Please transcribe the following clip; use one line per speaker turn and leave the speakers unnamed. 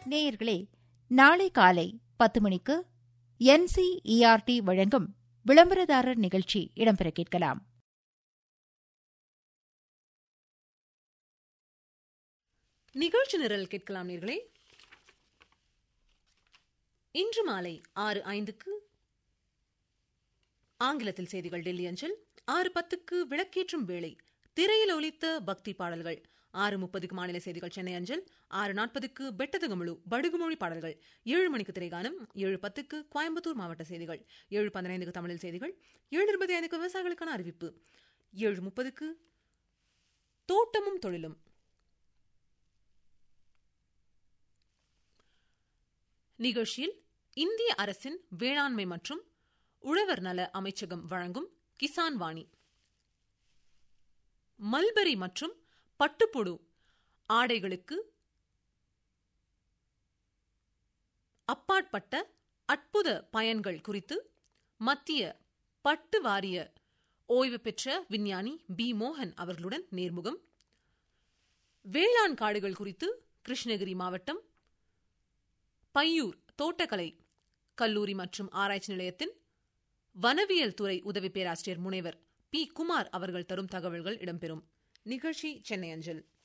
நேயர்களே நாளை காலை பத்து மணிக்கு என்சிஇஆர்டி வழங்கும் விளம்பரதாரர் நிகழ்ச்சி இடம்பெற கேட்கலாம்
நிகழ்ச்சி நிரல் கேட்கலாம் நேர்களே இன்று மாலை ஆறு ஐந்துக்கு ஆங்கிலத்தில் செய்திகள் டெல்லி அஞ்சல் ஆறு பத்துக்கு விளக்கேற்றும் வேளை திரையில் ஒலித்த பக்தி பாடல்கள் ஆறு முப்பதுக்கு மாநில செய்திகள் சென்னை அஞ்சல் ஆறு நாற்பதுக்கு பெட்டதகமுழு படுகுமொழி பாடல்கள் ஏழு மணிக்கு திரைகானம் ஏழு பத்துக்கு கோயம்புத்தூர் மாவட்ட செய்திகள் ஏழு பதினைந்துக்கு தமிழில் செய்திகள் ஏழு இருபத்தி ஐந்துக்கு விவசாயிகளுக்கான அறிவிப்பு ஏழு முப்பதுக்கு தோட்டமும் தொழிலும் நிகழ்ச்சியில் இந்திய அரசின் வேளாண்மை மற்றும் உழவர் நல அமைச்சகம் வழங்கும் கிசான் வாணி மல்பரி மற்றும் பட்டுப்புழு ஆடைகளுக்கு அப்பாற்பட்ட அற்புத பயன்கள் குறித்து மத்திய பட்டு வாரிய ஓய்வு பெற்ற விஞ்ஞானி பி மோகன் அவர்களுடன் நேர்முகம் வேளாண் காடுகள் குறித்து கிருஷ்ணகிரி மாவட்டம் பையூர் தோட்டக்கலை கல்லூரி மற்றும் ஆராய்ச்சி நிலையத்தின் வனவியல் துறை உதவி பேராசிரியர் முனைவர் பி குமார் அவர்கள் தரும் தகவல்கள் இடம்பெறும் நிகழ்ச்சி சென்னை அஞ்சல்